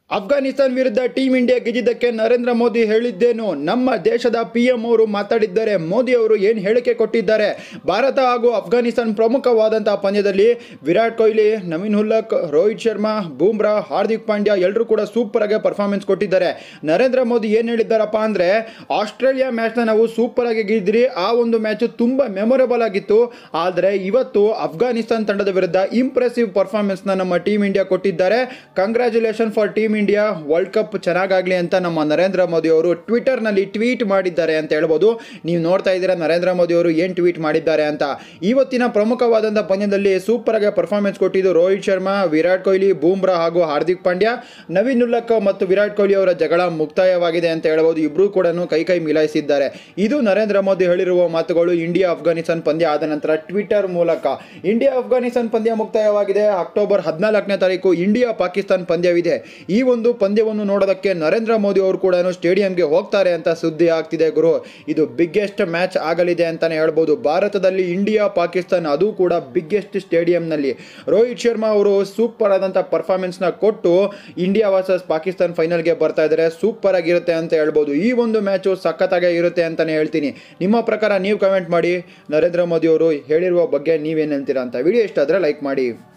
ಅಫ್ಘಾನಿಸ್ತಾನ್ ವಿರುದ್ಧ team India ಗೆದ್ದಿದ್ದಕ್ಕೆ ನರೇಂದ್ರ ಮೋದಿ ಹೇಳಿದ್ದೇನು ನಮ್ಮ ದೇಶದ ಪಿ ಎಂ ಅವರು ಮಾತಾಡಿದ್ದಾರೆ ಮೋದಿ ಅವರು ಏನು ಹೇಳಿಕೆ ಕೊಟ್ಟಿದ್ದಾರೆ ಭಾರತ ಹಾಗೂ ಅಫ್ಘಾನಿಸ್ತಾನ್ ಪ್ರಮುಖವಾದಂತಹ ಪಂದ್ಯದಲ್ಲಿ ವಿರಾಟ್ ಕೊಹ್ಲಿ ನವೀನ್ ಹುಲ್ಲಕ್ ರೋಹಿತ್ ಶರ್ಮಾ ಬೂಮ್ರಾ ಹಾರ್ದಿಕ್ ಪಾಂಡ್ಯ ಎಲ್ಲರೂ ಕೂಡ ಸೂಪರ್ ಆಗಿ ಪರ್ಫಾರ್ಮೆನ್ಸ್ ಕೊಟ್ಟಿದ್ದಾರೆ ನರೇಂದ್ರ ಮೋದಿ ಏನು ಹೇಳಿದ್ದಾರಪ್ಪ ಅಂದರೆ ಆಸ್ಟ್ರೇಲಿಯಾ ಮ್ಯಾಚ್ನ ನಾವು ಸೂಪರ್ ಆಗಿ ಗೆದ್ದಿರಿ ಆ ಒಂದು ಮ್ಯಾಚ್ ತುಂಬ ಮೆಮೊರೇಬಲ್ ಆಗಿತ್ತು ಆದರೆ ಇವತ್ತು ಅಫ್ಘಾನಿಸ್ತಾನ್ ತಂಡದ ವಿರುದ್ಧ ಇಂಪ್ರೆಸಿವ್ ಪರ್ಫಾರ್ಮೆನ್ಸ್ನ ನಮ್ಮ ಟೀಮ್ ಇಂಡಿಯಾ ಕೊಟ್ಟಿದ್ದಾರೆ congratulation for team India world cup ಚೆನ್ನಾಗಾಗಲಿ ಅಂತ ನಮ್ಮ ನರೇಂದ್ರ ಮೋದಿ ಅವರು ಟ್ವಿಟರ್ನಲ್ಲಿ ಟ್ವೀಟ್ ಮಾಡಿದ್ದಾರೆ ಅಂತ ಹೇಳ್ಬೋದು ನೀವು ನೋಡ್ತಾ ಇದ್ದೀರಾ ನರೇಂದ್ರ ಮೋದಿ ಅವರು ಏನು ಟ್ವೀಟ್ ಮಾಡಿದ್ದಾರೆ ಅಂತ ಇವತ್ತಿನ ಪ್ರಮುಖವಾದಂಥ ಪಂದ್ಯದಲ್ಲಿ ಸೂಪರ್ ಆಗಿ ಪರ್ಫಾರ್ಮೆನ್ಸ್ ಕೊಟ್ಟಿದ್ದು ರೋಹಿತ್ ಶರ್ಮಾ ವಿರಾಟ್ ಕೊಹ್ಲಿ ಬೂಮ್ರಾ ಹಾಗೂ ಹಾರ್ದಿಕ್ ಪಾಂಡ್ಯ ನವೀನ್ ಉಲ್ಲಕ್ ಮತ್ತು ವಿರಾಟ್ ಕೊಹ್ಲಿ ಅವರ ಜಗಳ ಮುಕ್ತಾಯವಾಗಿದೆ ಅಂತ ಹೇಳ್ಬೋದು ಇಬ್ಬರೂ ಕೂಡ ಕೈ ಕೈ ಮಿಲಾಯಿಸಿದ್ದಾರೆ ಇದು ನರೇಂದ್ರ ಮೋದಿ ಹೇಳಿರುವ ಮಾತುಗಳು ಇಂಡಿಯಾ ಅಫ್ಘಾನಿಸ್ತಾನ್ ಪಂದ್ಯ ಆದ ನಂತರ ಟ್ವಿಟರ್ ಮೂಲಕ ಇಂಡಿಯಾ ಅಫ್ಘಾನಿಸ್ತಾನ್ ಪಂದ್ಯ ಮುಕ್ತಾಯವಾಗಿದೆ ಅಕ್ಟೋಬರ್ ಹದಿನಾಲ್ಕನೇ ತಾರೀಕು ಇಂಡಿಯಾ ಪಾಕಿಸ್ತಾನ್ ಪಂದ್ಯವಿದೆ ಈ ಒಂದು ಪಂದ್ಯವನ್ನು ನೋಡೋದಕ್ಕೆ ನರೇಂದ್ರ ಮೋದಿ ಅವರು ಕೂಡ ಸ್ಟೇಡಿಯಂಗೆ ಹೋಗ್ತಾರೆ ಅಂತ ಸುದ್ದಿ ಆಗ್ತಿದೆ ಗುರು ಇದು ಬಿಗ್ಗೆಸ್ಟ್ ಮ್ಯಾಚ್ ಆಗಲಿದೆ ಅಂತಾನೆ ಹೇಳ್ಬೋದು ಭಾರತದಲ್ಲಿ ಇಂಡಿಯಾ ಪಾಕಿಸ್ತಾನ್ ಅದು ಕೂಡ ಬಿಗ್ಗೆಸ್ಟ್ ಸ್ಟೇಡಿಯಂನಲ್ಲಿ ರೋಹಿತ್ ಶರ್ಮಾ ಅವರು ಸೂಪರ್ ಆದಂಥ ಪರ್ಫಾರ್ಮೆನ್ಸ್ನ ಕೊಟ್ಟು ಇಂಡಿಯಾ ವರ್ಸಸ್ ಪಾಕಿಸ್ತಾನ್ ಫೈನಲ್ಗೆ ಬರ್ತಾ ಇದ್ದಾರೆ ಸೂಪರ್ ಆಗಿರುತ್ತೆ ಅಂತ ಹೇಳ್ಬೋದು ಈ ಒಂದು ಮ್ಯಾಚು ಸಖತ್ತಾಗೇ ಇರುತ್ತೆ ಅಂತಲೇ ಹೇಳ್ತೀನಿ ನಿಮ್ಮ ಪ್ರಕಾರ ನೀವು ಕಮೆಂಟ್ ಮಾಡಿ ನರೇಂದ್ರ ಮೋದಿ ಅವರು ಹೇಳಿರುವ ಬಗ್ಗೆ ನೀವೇನು ಹೇಳ್ತೀರಾ ಅಂತ ವಿಡಿಯೋ ಇಷ್ಟ ಆದರೆ ಲೈಕ್ ಮಾಡಿ